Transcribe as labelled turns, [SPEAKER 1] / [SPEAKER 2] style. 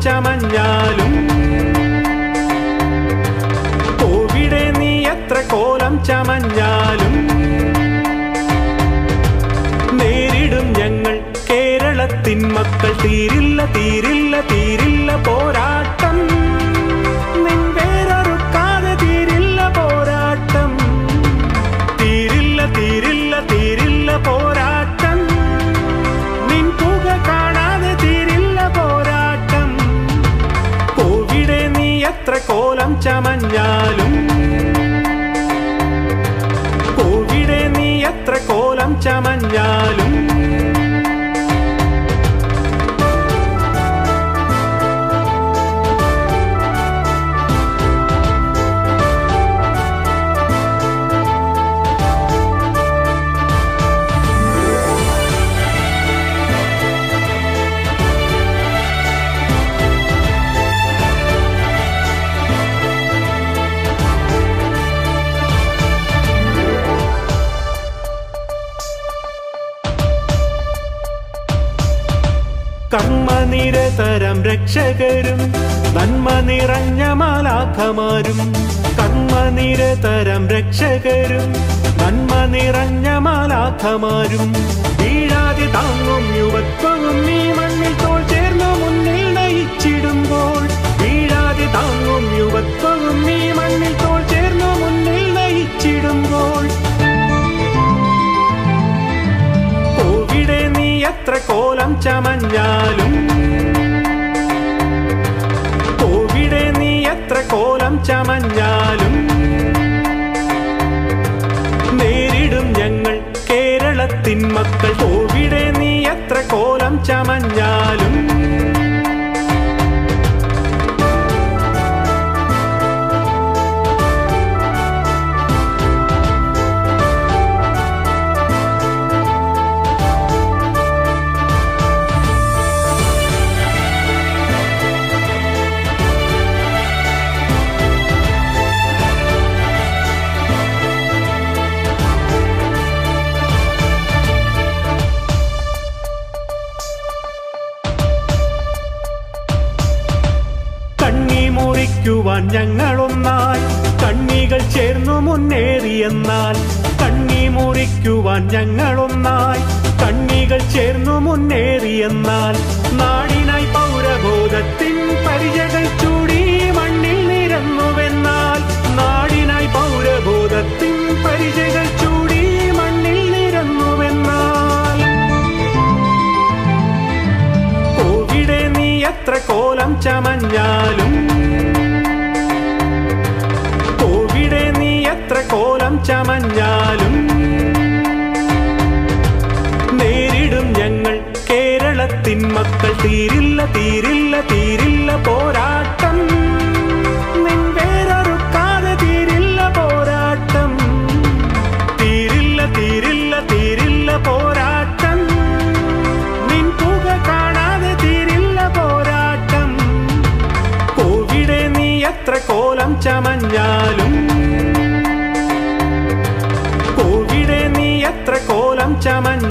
[SPEAKER 1] ചമഞ്ഞാലും കോവിടെ നീ എത്ര കോലം ചമഞ്ഞാലും നേരിടും ഞങ്ങൾ കേരളത്തിൻ മക്കൾ തീരില്ല തീരില്ല തീരില്ല പോരാട്ടം നിൻ വേരറുക്കാതെ തീരില്ല പോരാട്ടം തീരില്ല തീരില്ല തീരില്ല പോരാട്ടം നിൻ പുക കാണാതെ തീരില്ല പോരാട്ടം കോവിടെ നീ എത്ര കോലം ചമഞ്ഞാലും കോവിടെ നീ എത്ര കോലം ചമഞ്ഞാലും കർമ്മനിരതരം രക്ഷകരും നന്മ നിറഞ്ഞ മാലാഖമാരും കർമ്മനിരതരം രക്ഷകരും നന്മ നിറഞ്ഞ മാലാഖമാരും വീഴാതെ താങ്ങും യുവത്വവും നീ മണ്ണിൽ തോൾ ചേർന്ന് മുന്നിൽ നയിച്ചിടുമ്പോൾ വീഴാതെ താങ്ങും യുവത്വവും നീ മണ്ണിൽ തോൾ ചേർന്ന് മുന്നിൽ നയിച്ചിടുമ്പോൾ കോവിടെ നീ എത്ര കോലം ചമഞ്ഞാലും കോവിടെ നീ എത്ര കോലം ചമഞ്ഞാലും നേരിടും ഞങ്ങൾ കേരളത്തിൻ മക്കൾ കോവിടെ നീ എത്ര കോലം ചമഞ്ഞാലും കണ്ണി മുറിക്കുവാൻ ഞങ്ങളൊന്നായി കണ്ണികൾ ചേർന്നു മുന്നേറിയെന്നാൽ കണ്ണി മുറിക്കുവാൻ ഞങ്ങളൊന്നായി കണ്ണികൾ ചേർന്നു മുന്നേറിയെന്നാൽ നാടിനായി പൗരബോധത്തിൻ പരിചകൾ ചൂടി മണ്ണിൽ നിരന്നുവെന്നാൽ നാടിനായി പൗരബോധത്തിൻ പരിചകൾ ചൂടി മണ്ണിൽ നിരന്നുവെന്നാൽ കോവിടെ നീ എത്ര കോലം ചമഞ്ഞാലും കോവിടെ നീ എത്ര കോലം ചമഞ്ഞാലും നേരിടും ഞങ്ങൾ കേരളത്തിൻ മക്കൾ തീരില്ല തീരില്ല തീരില്ല പോരാട്ടം നിൻ വേരറുക്കാതെ തീരില്ല പോരാട്ടം തീരില്ല തീരില്ല തീരില്ല പോരാട്ടം നിൻ പുക കാണാതെ തീരില്ല പോരാട്ടം കോവിടെ നീ എത്ര കോലം ചമഞ്ഞാലും കോവിടെ നീ എത്ര കോലം ചമഞ്ഞാലും